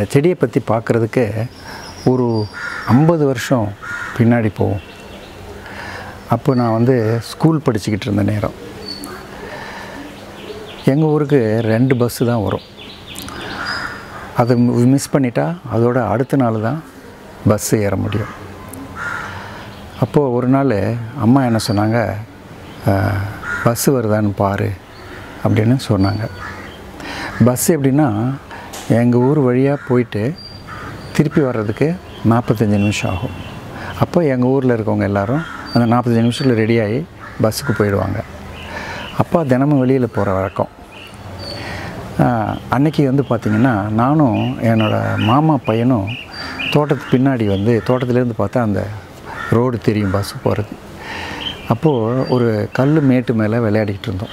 செடியை பற்றி பார்க்குறதுக்கு ஒரு ஐம்பது வருஷம் பின்னாடி போகும் அப்போ நான் வந்து ஸ்கூல் படிச்சுக்கிட்டு இருந்த நேரம் எங்கள் ஊருக்கு ரெண்டு பஸ்ஸு தான் வரும் அதை மிஸ் பண்ணிட்டா அதோட அடுத்த நாள் தான் பஸ்ஸு ஏற முடியும் அப்போது ஒரு நாள் அம்மா என்ன சொன்னாங்க பஸ்ஸு வருதான்னு பாரு அப்படின்னு சொன்னாங்க பஸ் எப்படின்னா எங்கள் ஊர் வழியாக போயிட்டு திருப்பி வர்றதுக்கு நாற்பத்தஞ்சு நிமிஷம் ஆகும் அப்போ எங்கள் ஊரில் இருக்கவங்க எல்லாரும் அந்த நாற்பத்தஞ்சு நிமிஷத்தில் ரெடியாகி பஸ்ஸுக்கு போயிடுவாங்க அப்பா தினமும் வெளியில் போகிற வழக்கம் ஆஹ், அன்னைக்கு வந்து பார்த்திங்கன்னா நானும் என்னோடய மாமா பையனும் தோட்டத்துக்கு பின்னாடி வந்து தோட்டத்துலேருந்து பார்த்தா அந்த ரோடு தெரியும் பஸ் போகிறது அப்போது ஒரு கல் மேட்டு மேலே விளையாடிக்கிட்டு இருந்தோம்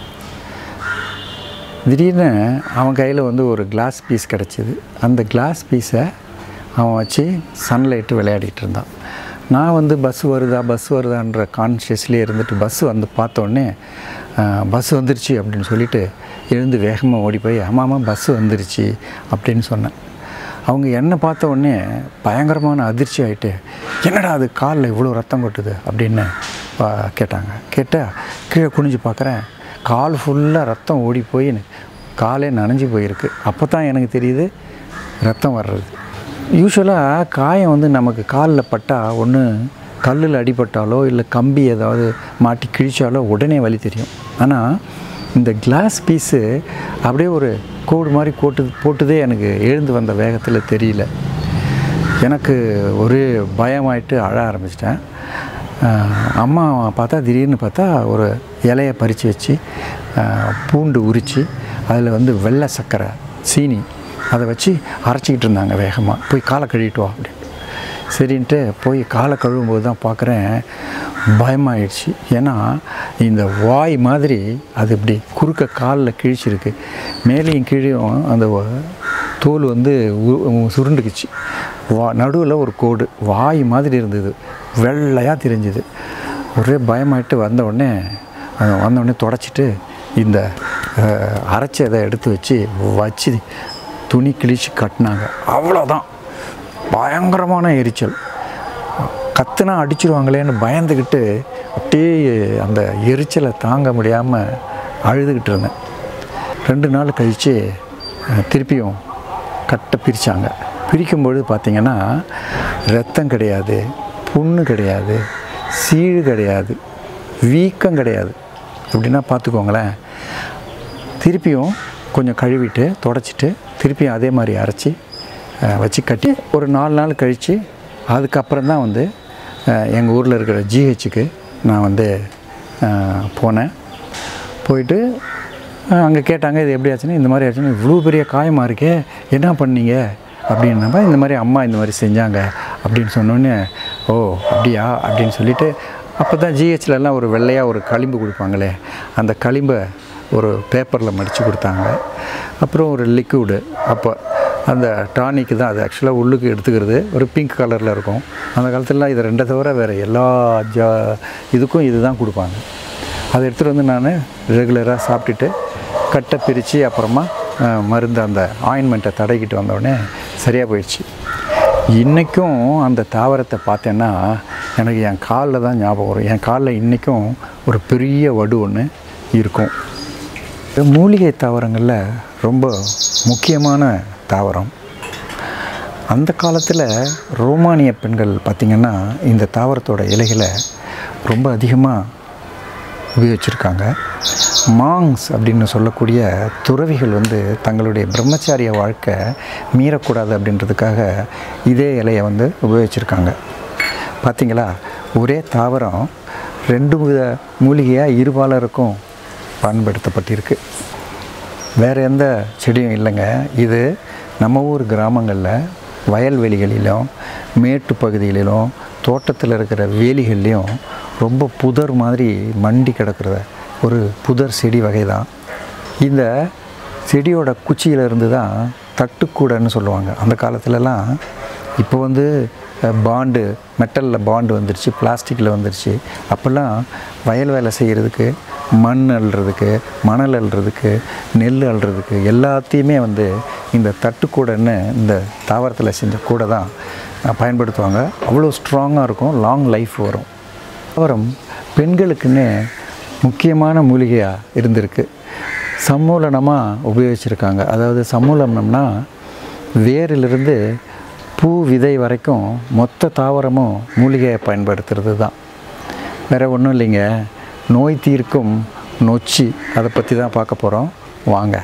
திடீர்னு அவன் கையில் வந்து ஒரு கிளாஸ் பீஸ் கிடச்சிது அந்த கிளாஸ் பீஸை அவன் வச்சு சன்லைட்டு விளையாடிட்டு இருந்தான் நான் வந்து பஸ் வருதா பஸ் வருதான்ற கான்ஷியஸ்லேயே இருந்துட்டு பஸ் வந்து பார்த்தோன்னே பஸ் வந்துருச்சு அப்படின்னு சொல்லிட்டு எழுந்து வேகமாக ஓடி போய் ஆமாம்மா பஸ் வந்துருச்சு அப்படின்னு சொன்னேன் அவங்க என்னை பார்த்த உடனே பயங்கரமான அதிர்ச்சி ஆகிட்டு என்னடா அது காலில் இவ்வளோ ரத்தம் கொட்டுது அப்படின்னு பா- கேட்டாங்க கேட்டால் கீழே குனிஞ்சு பார்க்குறேன் கால் ஃபுல்லாக ரத்தம் ஓடி போய் காலே நனைஞ்சு போயிருக்கு அப்போ தான் எனக்கு தெரியுது ரத்தம் வர்றது யூஸ்வலாக காயம் வந்து நமக்கு காலில் பட்டால் ஒன்று கல்லில் அடிபட்டாலோ இல்லை கம்பி ஏதாவது மாட்டி கிழிச்சாலோ உடனே வலி தெரியும் ஆனால் இந்த கிளாஸ் பீஸு அப்படியே ஒரு கோடு மாதிரி போட்டு போட்டுதே எனக்கு எழுந்து வந்த வேகத்தில் தெரியல எனக்கு ஒரு பயமாயிட்டு அழ ஆரம்பிச்சிட்டேன் ஆஹ் அம்மா பார்த்தா திடீர்னு பார்த்தா ஒரு இலையை பறித்து வச்சு ஆஹ் பூண்டு உரித்து அதில் வந்து வெள்ளை சர்க்கரை சீனி அதை வச்சு அரைச்சிக்கிட்டு இருந்தாங்க வேகமாக போய் காலை கழுவிட்டு வா அப்படின்னு சரின்ட்டு போய் காலை கழுவும்போது தான் பார்க்குறேன் பயமாயிடுச்சு ஏன்னா இந்த வாய் மாதிரி அது இப்படி குறுக்க காலில் கிழிச்சிருக்கு மேலேயும் கீழேயும் அந்த வ- தோல் வந்து உ- உ- சுருண்டுக்குச்சு வா நடுவில் ஒரு கோடு வாய் மாதிரி இருந்தது வெள்ளையாக தெரிஞ்சுது ஒரே பயமாயிட்டு வந்த உடனே அஹ், வந்த உடனே தொடச்சிட்டு இந்த அஹ், அரைச்ச இதை எடுத்து வச்சு வச்சு துணி கிழிச்சு கட்டினாங்க அவ்வளோதான் பயங்கரமான எரிச்சல் கத்துனா அடிச்சிருவாங்களேன்னு பயந்துக்கிட்டு அப்படியே அந்த எரிச்சலை தாங்க முடியாமல் அழுதுகிட்டு இருந்தேன் ரெண்டு நாள் கழித்து அஹ், திருப்பியும் கட்டை பிரித்தாங்க பிரிக்கும்பொழுது பார்த்திங்கன்னா ரத்தம் கிடையாது புண்ணு கிடையாது சீழ் கிடையாது வீக்கம் கிடையாது அப்படின்னா பார்த்துக்கோங்களேன் திருப்பியும் கொஞ்சம் கழுவிட்டு தொடச்சிட்டு திருப்பியும் அதே மாதிரி அரைச்சி அஹ், வச்சு கட்டி ஒரு நாலு நாள் கழித்து அதுக்கப்புறம் தான் வந்து எங்கள் ஊரில் இருக்கிற ஜிஹெச்சுக்கு நான் வந்து அஹ், போனேன் போயிட்டு அங்கே கேட்டாங்க இது எப்படி ஆச்சுன்னா இந்த மாதிரி ஆச்சுன்னா இவ்வளோ பெரிய காயமாக இருக்கே என்ன பண்ணீங்க அப்படின்னப்ப இந்த மாதிரி அம்மா இந்த மாதிரி செஞ்சாங்க அப்படின்னு சொன்னோன்னே ஓ அப்படியா அப்படின்னு சொல்லிட்டு அப்போ தான் ஜிஹெச்லலாம் ஒரு வெள்ளையாக ஒரு களிம்பு கொடுப்பாங்களே அந்த களிம்பை ஒரு பேப்பரில் மடித்து கொடுத்தாங்க அப்புறம் ஒரு லிக்விடு அப்போ அந்த டானிக்கு தான் அது ஆக்சுவலாக உள்ளுக்கு எடுத்துக்கிறது ஒரு பிங்க் கலரில் இருக்கும் அந்த காலத்துலலாம் இது ரெண்டை தவிர வேறு எல்லா ஜா இதுக்கும் இது தான் கொடுப்பாங்க அதை எடுத்துகிட்டு வந்து நான் ரெகுலராக சாப்பிட்டுட்டு கட்டை பிரித்து அப்புறமா அஹ், மருந்து அந்த ஆயின்மெண்ட்டை தடவிக்கிட்டு வந்தோடனே சரியாக போயிடுச்சு இன்றைக்கும் அந்த தாவரத்தை பார்த்தேன்னா எனக்கு என் காலில் தான் ஞாபகம் வரும் என் காலில் இன்றைக்கும் ஒரு பெரிய வடு ஒன்று இருக்கும் மூலிகை தாவரங்களில் ரொம்ப முக்கியமான தாவரம் அந்த காலத்தில் ரோமானிய பெண்கள் பார்த்திங்கன்னா இந்த தாவரத்தோட இலைகளை ரொம்ப அதிகமாக உபயோகிச்சிருக்காங்க மாங்ஸ் அப்படின்னு சொல்லக்கூடிய துறவிகள் வந்து தங்களுடைய பிரம்மச்சாரிய வாழ்க்கை மீறக்கூடாது அப்படின்றதுக்காக இதே இலையை வந்து உபயோகிச்சிருக்காங்க பார்த்தீங்களா ஒரே தாவரம் ரெண்டு வித மூலிகையாக இருபாலருக்கும் பயன்படுத்தப்பட்டிருக்கு வேறு எந்த செடியும் இல்லைங்க இது நம்ம ஊர் கிராமங்களில் வயல்வெளிகளிலும் மேட்டு பகுதிகளிலும் தோட்டத்தில் இருக்கிற வேலிகள்லேயும் ரொம்ப புதர் மாதிரி மண்டி கிடக்கிற ஒரு புதர் செடி வகை தான் இந்த செடியோட குச்சியில இருந்து தான் தட்டுக்கூடைன்னு சொல்லுவாங்க அந்த காலத்துலலாம் இப்போ வந்து பாண்டு மெட்டலில் பாண்டு வந்துருச்சு பிளாஸ்டிக்கில் வந்துருச்சு அப்போல்லாம் வயல் வேலை செய்கிறதுக்கு மண் அள்ளுறதுக்கு மணல் அள்ளுறதுக்கு நெல் அள்ளுறதுக்கு எல்லாத்தையுமே வந்து இந்த தட்டுக்கூடைன்னு இந்த தாவரத்தில் செஞ்ச கூடை தான் பயன்படுத்துவாங்க அவ்வளோ ஸ்ட்ராங்காக இருக்கும் லாங் லைஃப் வரும் தாவரம் பெண்களுக்குன்னு முக்கியமான மூலிகையாக இருந்திருக்கு சம்மூலனமாக உபயோகிச்சிருக்காங்க அதாவது சம்மூலனம்னா வேரிலிருந்து பூ விதை வரைக்கும் மொத்த தாவரமும் மூலிகையை பயன்படுத்துறது தான் வேறு ஒன்றும் இல்லைங்க நோய் தீர்க்கும் நொச்சி அதை பற்றி தான் பார்க்க போகிறோம் வாங்க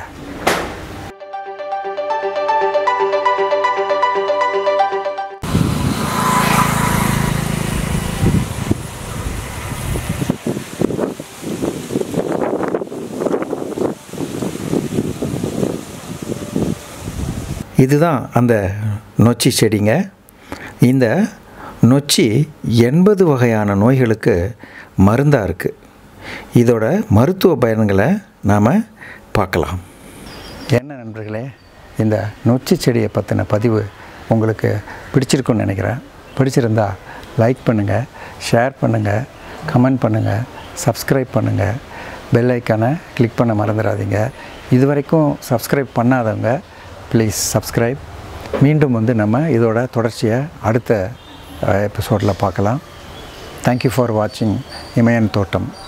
இதுதான் அந்த நொச்சி செடிங்க இந்த நொச்சி எண்பது வகையான நோய்களுக்கு மருந்தாக இருக்குது இதோட மருத்துவ பயன்களை நாம் பார்க்கலாம் என்ன நண்பர்களே இந்த நொச்சி செடியை பற்றின பதிவு உங்களுக்கு பிடிச்சிருக்குன்னு நினைக்கிறேன் பிடிச்சிருந்தா லைக் பண்ணுங்கள் ஷேர் பண்ணுங்கள் கமெண்ட் பண்ணுங்கள் சப்ஸ்கிரைப் பண்ணுங்கள் பெல் ஐக்கானை கிளிக் பண்ண மறந்துடாதீங்க இது வரைக்கும் சப்ஸ்கிரைப் பண்ணாதவங்க ப்ளீஸ் சப்ஸ்கிரைப் மீண்டும் வந்து நம்ம இதோட தொடர்ச்சியை அடுத்த எபிசோடில் பார்க்கலாம் தேங்க்யூ ஃபார் வாட்சிங் இமயன் தோட்டம்